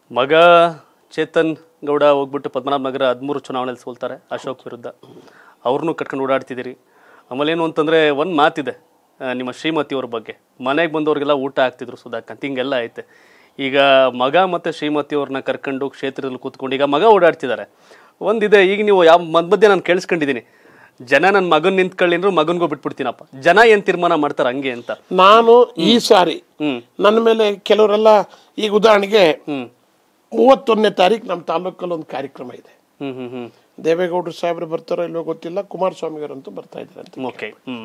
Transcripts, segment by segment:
ಮಗ ಚೇತನ್ ಗೌಡ ಹೋಗ್ಬಿಟ್ಟು ಪದ್ಮನಾಭ ನಗರ ಹದಿಮೂರು ಚುನಾವಣೆಯಲ್ಲಿ ಸೋಲ್ತಾರೆ ಅಶೋಕ್ ವಿರುದ್ಧ ಅವ್ರನ್ನೂ ಕಟ್ಕೊಂಡು ಓಡಾಡ್ತಿದ್ದೀರಿ ಆಮೇಲೆ ಏನು ಅಂತಂದರೆ ಒಂದು ಮಾತಿದೆ ಆ, ನಿಮ್ಮ ಶ್ರೀಮತಿಯವ್ರ ಬಗ್ಗೆ ಮನೆಗೆ ಬಂದವ್ರಿಗೆಲ್ಲ ಊಟ ಹಾಕ್ತಿದ್ರು ಸುಧಾಕಂತ ಹಿಂಗೆಲ್ಲ ಐತೆ ಈಗ ಮಗ ಮತ್ತು ಶ್ರೀಮತಿಯವ್ರನ್ನ ಕರ್ಕೊಂಡು ಕ್ಷೇತ್ರದಲ್ಲಿ ಕೂತ್ಕೊಂಡು ಈಗ ಮಗ ಓಡಾಡ್ತಿದ್ದಾರೆ ಒಂದಿದೆ ಈಗ ನೀವು ಯಾವ ಮಧ್ಯ ಮಧ್ಯೆ ನಾನು ಕೇಳಿಸ್ಕೊಂಡಿದ್ದೀನಿ ಜನ ನನ್ನ ಮಗನ್ ನಿಂತ್ಕೊಳ್ಳಿಂದ್ರು ಮಗನ್ಗೂ ಬಿಟ್ಬಿಡ್ತೀನಪ್ಪ ಜನ ಏನು ತೀರ್ಮಾನ ಮಾಡ್ತಾರೆ ಹಂಗೆ ಅಂತ ನಾನು ಈ ಸಾರಿ ಹ್ಮ್. ನನ್ನ ಮೇಲೆ ಕೆಲವರೆಲ್ಲ ಈಗ ಉದಾಹರಣೆಗೆ ಹ್ಮ್ ಮೂವತ್ತೊಂದನೇ ತಾರೀಕು ನಮ್ಮ ತಾಲೂಕಲ್ಲಿ ಒಂದು ಕಾರ್ಯಕ್ರಮ ಇದೆ ಹ್ಮ್ ಹ್ಮ್ ಹ್ಮ್ ದೇವೇಗೌಡರು ಸಾಹೇಬ್ರು ಬರ್ತಾರೋ ಇಲ್ವೋ ಗೊತ್ತಿಲ್ಲ ಕುಮಾರಸ್ವಾಮಿ ಅವರಂತೂ ಬರ್ತಾ ಇದ್ದಾರೆ ಅಂತ ಓಕೆ ಹ್ಮ್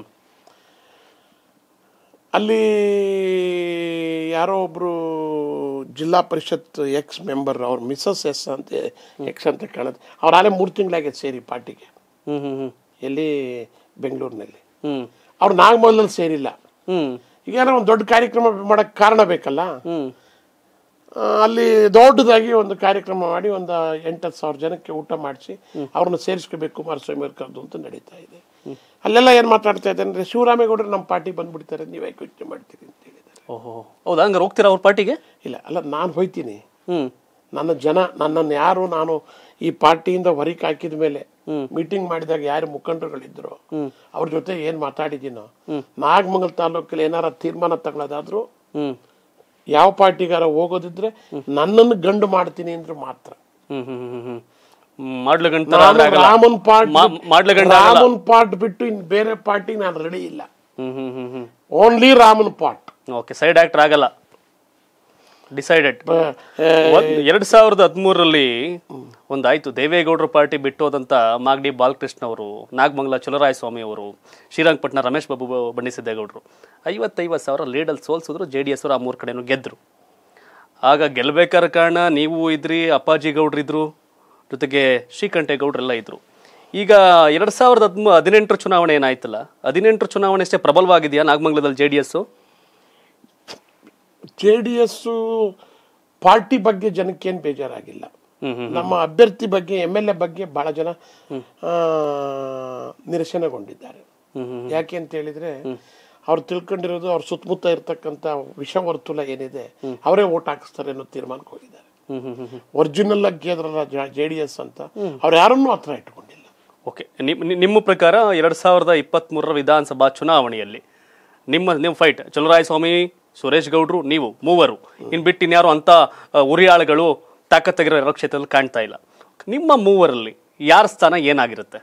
ಅಲ್ಲಿ ಯಾರೋ ಒಬ್ರು ಜಿಲ್ಲಾ ಪರಿಷತ್ ಎಕ್ಸ್ ಮೆಂಬರ್ ಅವ್ರ ಮಿಸಸ್ ಎಸ್ ಅಂತ ಎಕ್ಸ್ ಅಂತ ಕಾಣುತ್ತೆ ಅವ್ರು ಆಲೇ ಮೂರು ತಿಂಗಳಾಗೈತೆ ಸೇರಿ ಪಾರ್ಟಿಗೆ ಹ್ಮ್ ಹ್ಮ್ ಹ್ಮ್ ಎಲ್ಲಿ ಬೆಂಗಳೂರಿನಲ್ಲಿ ಹ್ಮ್ ಅವ್ರು ನಾಗಮಲ್ನಲ್ಲಿ ಸೇರಿಲ್ಲ ಹ್ಮ್ ಈಗ ಏನೋ ಒಂದು ದೊಡ್ಡ ಕಾರ್ಯಕ್ರಮ ಮಾಡಕ್ಕೆ ಕಾರಣ ಬೇಕಲ್ಲ ಹ್ಮ್ ಆ, ಅಲ್ಲಿ ದೊಡ್ಡದಾಗಿ ಒಂದು ಕಾರ್ಯಕ್ರಮ ಮಾಡಿ ಒಂದು ಎಂಟತ್ತು ಸಾವಿರ ಜನಕ್ಕೆ ಊಟ ಮಾಡಿಸಿ ಅವ್ರನ್ನ ಸೇರಿಸ್ಕೋಬೇಕು ಕುಮಾರಸ್ವಾಮಿ ಅವ್ರ ಕರೆದು ಅಂತ ನಡೀತಾ ಇದೆ ಅಲ್ಲೆಲ್ಲ ಏನು ಮಾತಾಡ್ತಾ ಇದ್ದಾರೆ ಅಂದರೆ ಶಿವರಾಮೇಗೌಡರು ನಮ್ಮ ಪಾರ್ಟಿ ಬಂದ್ಬಿಡ್ತಾರೆ ನೀವು ಯಾಕೆ ಯೋಚನೆ ಮಾಡ್ತೀರಿ ಅಂತ ಹೇಳಿದ್ದಾರೆ ಓಹೋ ಹೌದಾ ಹಂಗಾರೆ ಹೋಗ್ತೀರಾ ಅವ್ರ ಪಾರ್ಟಿಗೆ ಇಲ್ಲ ಅಲ್ಲ ನಾನು ಹೋಯ್ತೀನಿ ಹ್ಮ್ ನನ್ನ ಜನ ನನ್ನನ್ನು ಯಾರು ನಾನು ಈ ಪಾರ್ಟಿಯಿಂದ ಹೊರಗೆ ಹಾಕಿದ ಮೇಲೆ ಮೀಟಿಂಗ್ ಮಾಡಿದಾಗ ಯಾರು ಮುಖಂಡರುಗಳಿದ್ರು ಅವ್ರ ಜೊತೆ ಏನು ಮಾತಾಡಿದ್ದೀನೋ ನಾಗಮಂಗಲ ತಾಲೂಕಲ್ಲಿ ಏನಾರ ತೀರ್ಮಾನ ತಗೊಳ್ಳೋದಾದ್ರು ಹ್ಮ್ ಯಾವ ಪಾರ್ಟಿಗಾರ ಹೋಗೋದಿದ್ರೆ ನನ್ನನ್ನು ಗಂಡು ಮಾಡ್ತೀನಿ ಅಂದ್ರೆ ಮಾತ್ರ ಹ್ಮ್ ಹ್ಮ್ ಹ್ಮ್ ಹ್ಮ್ ಹ್ಮ್ ಮಾಡ್ಲಗಂಟ ನಾನು ರಾಮನ್ ಪಾರ್ಟ್ ಮಾ- ಮಾಡ್ಲಗಂಡ ರಾಮನ್ ಪಾರ್ಟ್ ಬಿಟ್ಟು ಇನ್ ಬೇರೆ ಪಾರ್ಟಿ ನಾನು ರೆಡಿ ಇಲ್ಲ hmm hmm hmm hmm only Raman part okay side actor ಆಗಲ್ಲ ಡಿಸೈಡೆಡ್ ಎರಡ್ ಸಾವಿರದ ಹದಿಮೂರರಲ್ಲಿ ಒಂದಾಯ್ತು ದೇವೇಗೌಡರ ಪಾರ್ಟಿ ಬಿಟ್ಟೋದಂತ ಮಾಗಡಿ ಬಾಲಕೃಷ್ಣ ಅವರು ನಾಗಮಂಗಲ ಚಲರಾಯ ಸ್ವಾಮಿ ಅವರು ಶ್ರೀರಂಗಪಟ್ಟಣ ರಮೇಶ್ ಬಾಬು ಬಣ್ಣಿಸಿದ್ದೇಗೌಡರು ಐವತ್ತೈವತ್ತು ಸಾವಿರ ಲೀಡಲ್ಲಿ ಸೋಲ್ಸಿದ್ರು ಜೆ ಡಿ ಎಸ್ ಅವರು ಆ ಮೂರು ಕಡೆನೂ ಗೆದ್ರು ಆಗ ಗೆಲ್ಬೇಕಾದ ಕಾರಣ ನೀವು ಇದ್ರಿ ಅಪ್ಪಾಜಿ ಗೌಡ್ರಿದ್ರು ಜೊತೆಗೆ ಶ್ರೀಕಂಠೇಗೌಡರೆಲ್ಲ ಇದ್ರು ಈಗ ಎರಡ್ ಸಾವಿರದ ಹದಿಮೂ ಹದಿನೆಂಟರ ಚುನಾವಣೆ ಏನಾಯ್ತಲ್ಲ ಹದಿನೆಂಟರ ಚುನಾವಣೆ ಅಷ್ಟೇ ಪ್ರಬಲವಾಗಿದೆಯಾ ನಾಗಮಂಗಲದಲ್ಲಿ J D S J D S party ಬಗ್ಗೆ ಜನಕ್ಕೇನು ಬೇಜಾರಾಗಿಲ್ಲ ಹ್ಮ್ ಹ್ಮ್ ನಮ್ಮ ಅಭ್ಯರ್ಥಿ ಬಗ್ಗೆ ಎಮ್ ಎಲ್ ಎ ಬಗ್ಗೆ ಬಹಳ ಜನ ಆ, ನಿರಸನಗೊಂಡಿದ್ದಾರೆ ಯಾಕೆ ಅಂತ ಹೇಳಿದ್ರೆ ಅವ್ರು ತಿಳ್ಕೊಂಡಿರೋದು ಅವ್ರ ಸುತ್ತಮುತ್ತ ಇರ್ತಕ್ಕಂಥ ವಿಷವರ್ತುಲ ಏನಿದೆ ಅವರೇ ಓಟ್ ಹಾಕಿಸ್ತಾರೆ ಅನ್ನೋ ತೀರ್ಮಾನಕ್ಕೆ ಹೋಗಿದ್ದಾರೆ ಹ್ಮ್ ಹ್ಮ್ ಹ್ಮ್ ಒರಿಜಿನಲ್ ಆಗಿ ಗೆದ್ರಲ್ಲ ಜೆ ಡಿ ಎಸ್ ಅಂತ ಅವ್ರು ಯಾರನ್ನೂ ಹತ್ರ ಇಟ್ಕೊಂಡಿಲ್ಲ ಓಕೆ ನಿಮ್ಮ ಪ್ರಕಾರ ಎರಡ್ ಸಾವಿರದ ಇಪ್ಪತ್ತ್ಮೂರರ ವಿಧಾನಸಭಾ ಚುನಾವಣೆಯಲ್ಲಿ ನಿಮ್ಮ ನಿಮ್ಮ ಫೈಟ್ ಚಲರಾಯ ಸ್ವಾಮಿ ಸುರೇಶ್ ಗೌಡ್ರು ನೀವು ಮೂವರು ಇನ್ ಬಿಟ್ಟು ಇನ್ಯಾರು ಅಂತ ಆ, ಉರಿಯಾಳುಗಳು ತಾಕತ್ತಾಗಿರೋ ಎರಡು ಕ್ಷೇತ್ರದಲ್ಲಿ ಕಾಣ್ತಾ ಇಲ್ಲ ನಿಮ್ಮ ಮೂವರಲ್ಲಿ ಯಾರ ಸ್ಥಾನ ಏನಾಗಿರುತ್ತೆ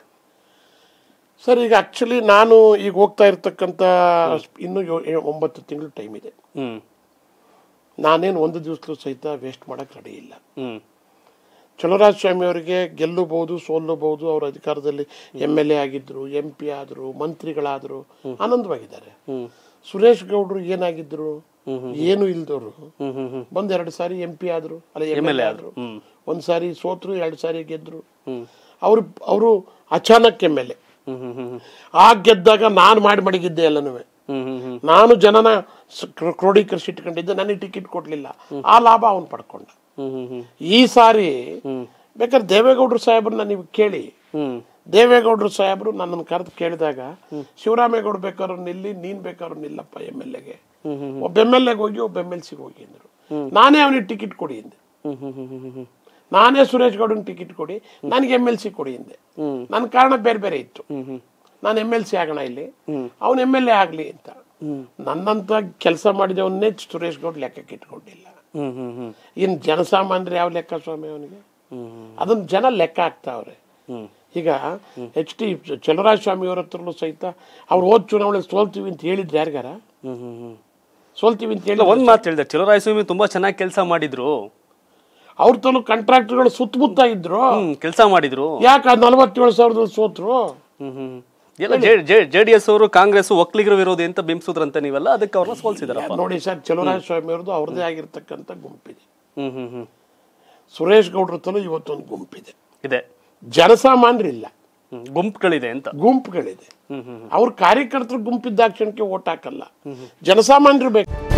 ಸರ್ ಈಗ ಆಕ್ಚುಲಿ ನಾನು ಈಗ ಹೋಗ್ತಾ ಇರ್ತಕ್ಕಂಥ ಇನ್ನೂ ಯೋ- ಏ- ಒಂಬತ್ತು ತಿಂಗಳು ಟೈಮ್ ಇದೆ ಹ್ಮ್ ನಾನೇನು ಒಂದು ದಿವಸಲೂ ಸಹಿತ ವೇಸ್ಟ್ ಮಾಡಕ್ ರೆಡಿ ಇಲ್ಲ ಹ್ಮ್ ಚಲುವರಾಜ ಸ್ವಾಮಿ ಅವರಿಗೆ ಗೆಲ್ಲಬಹುದು ಸೋಲ್ಲಬಹುದು ಅವ್ರ ಅಧಿಕಾರದಲ್ಲಿ ಎಮ್ ಎಲ್ ಎ ಆಗಿದ್ರು ಎಂ ಪಿ ಆದ್ರು ಮಂತ್ರಿಗಳಾದ್ರು ಆನಂದವಾಗಿದ್ದಾರೆ ಸುರೇಶ್ ಗೌಡ್ರು ಏನಾಗಿದ್ರು ಏನು ಇಲ್ದವ್ರು ಹ್ಮ್ ಹ್ಮ್ ಹ್ಮ್ ಬಂದ್ ಎರಡು ಸಾರಿ ಎಂ ಪಿ ಆದ್ರು ಅಲ್ಲ ಎಮ್ ಎಲ್ ಎ ಆದ್ರು ಒಂದ್ ಸಾರಿ ಸೋತ್ರು ಎರಡು ಸಾರಿ ಗೆದ್ರು ಅವ್ರು ಅವರು ಅಚಾನಕ್ M L A hmm hmm hmm hmm ಆ ಗೆದ್ದಾಗ ನಾನು ಮಾಡಿ ಮಡಗಿದ್ದೆ ಎಲ್ಲನೂ ಹ್ಮ್ ಹ್ಮ್ ಹ್ಮ್ ನಾನು ಜನನ ಸ- ಕ್ರೋ- ಕ್ರೋಢೀಕರಿಸಿಟ್ಕೊಂಡಿದ್ದೆ ನನಗೆ ಟಿಕೆಟ್ ಕೊಡ್ಲಿಲ್ಲ ಆ ಲಾಭ ಅವನು ಪಡ್ಕೊಂಡ ಹ್ಮ್ ಹ್ಮ್ ಹ್ಮ್ ಈ ಸಾರಿ ಬೇಕಾದ್ರೆ ದೇವೇಗೌಡರು ಸಾಹೇಬ್ರನ್ನ ನೀವು ಕೇಳಿ ಹ್ಮ್ ದೇವೇಗೌಡರು ಸಾಹೇಬ್ರು ನನ್ನನ್ನು ಕರೆದು ಕೇಳಿದಾಗ ಶಿವರಾಮೇಗೌಡ ಬೇಕಾದ್ರು ನಿಲ್ಲಿ ನೀನ್ ಬೇಕಾದ್ರು ನಿಲ್ಲಪ್ಪ ಎಮ್ ಎಲ್ ಎಗೆ ಒಬ್ಬ ಎಮ್ ಎಲ್ ಎಗೆ ಹೋಗಿ ಒಬ್ಬ ಎಮ್ ಎಲ್ ಸಿಗೆ ಹೋಗಿ ಅಂದರು ನಾನೇ ಅವನಿಗೆ ಟಿಕೆಟ್ ಕೊಡಿ ಅಂದೆ ಹ್ಮ್ ಹ್ಮ್ ಹ್ಮ್ ಹ್ಮ್ ಹ್ಮ್ ನಾನೇ ಸುರೇಶ್ ಗೌಡನ್ ಟಿಕೆಟ್ ಕೊಡಿ ನನಗೆ ಎಮ್ ಎಲ್ ಸಿ ಕೊಡಿ ಅಂದೆ ನನ್ನ ಕಾರಣ ಬೇರೆ ಬೇರೆ ಇತ್ತು ನಾನು ಎಮ್ ಎಲ್ ಸಿ ಆಗೋಣ ಇಲ್ಲಿ ಅವನು ಎಮ್ ಎಲ್ ಎ ಆಗಲಿ ಅಂತ ನನ್ನಂತ ಕೆಲಸ ಮಾಡಿದವನ್ನೇ ಸುರೇಶ್ ಗೌಡ್ ಲೆಕ್ಕಕ್ಕೆ ಇಟ್ಕೊಂಡಿಲ್ಲ ಹ್ಮ್ ಹ್ಮ್ ಹ್ಮ್ ಇನ್ನು ಜನಸಾಮಾನ್ಯರು ಯಾವ ಲೆಕ್ಕ ಸ್ವಾಮಿ ಅವನಿಗೆ ಅದನ್ನ ಜನ ಲೆಕ್ಕ ಹಾಕ್ತಾವ್ರೆ ಈಗ ಎಚ್ ಟಿ ಚಲರಾಜ ಸ್ವಾಮಿ ಅವ್ರ ಹತ್ರಲ್ಲೂ ಸಹಿತ ಅವ್ರು ಹೋದ್ ಚುನಾವಣೆ ಸೋಲ್ತೀವಿ ಅಂತ ಹೇಳಿದ್ರು ಯಾರಿಗಾರ ಹ್ಮ್ ಹ್ಮ್ ಹ್ಮ್ ಸೋಲ್ತೀವಿ ಅಂತ ಹೇಳಿ ಇಲ್ಲ ಒಂದ್ ಮಾತು ಹೇಳಿದೆ ಚಲರಾಯ ಸ್ವಾಮಿ ತುಂಬಾ ಚೆನ್ನಾಗಿ ಕೆಲಸ ಮಾಡಿದ್ರು ಅವ್ರ ತನಕ ಕಾಂಟ್ರಾಕ್ಟರ್ಗಳು ಸುತ್ತಮುತ್ತ ಇದ್ರು ಹ್ಮ್ ಕೆಲಸ ಮಾಡಿದ್ರು ಯಾಕೆ ನಲವತ್ತೇಳು ಸಾವಿರದಲ್ಲಿ ಸೋತ್ರು ಹ್ಮ್ ಹ್ಮ್ ಎಲ್ಲ ಜೆ ಡಿ ಎಸ್ ಅವರು ಕಾಂಗ್ರೆಸ್ ಒಕ್ಕಲಿಗರ ವಿರೋಧಿ ಅಂತ ಬಿಂಬಿಸಿದ್ರಂತೆ ನೀವೆಲ್ಲ ಅದಕ್ಕೆ ಅವ್ರನ್ನ ಸೋಲ್ಸಿದಾರಪ್ಪ ನೋಡಿ ಸರ್ ಚಲರಾಜ ಸ್ವಾಮಿ ಅವ್ರದ್ದು ಅವ್ರದೇ ಆಗಿರ್ತಕ್ಕಂಥ ಗುಂಪಿದೆ ಹ್ಮ್ ಹ್ಮ್ ಹ್ಮ್ ಸುರೇಶ್ ಗೌಡ್ರ ತಲೂ ಇವತ್ತೊಂದು ಗುಂಪಿದೆ ಇದೆ ಜನಸಾಮಾನ್ಯರಿಲ್ಲ ಹ್ಮ್ ಗುಂಪುಗಳಿದೆ ಅಂತ ಗುಂಪುಗಳಿದೆ ಹ್ಮ್ ಹ್ಮ್ ಅವ್ರ ಕಾರ್ಯಕರ್ತರು ಗುಂಪಿದ್ದಾಕ್ಷಣಕ್ಕೆ ಓಟ್ ಹಾಕಲ್ಲ ಜನಸಾಮಾನ್ಯರು ಬೇಕು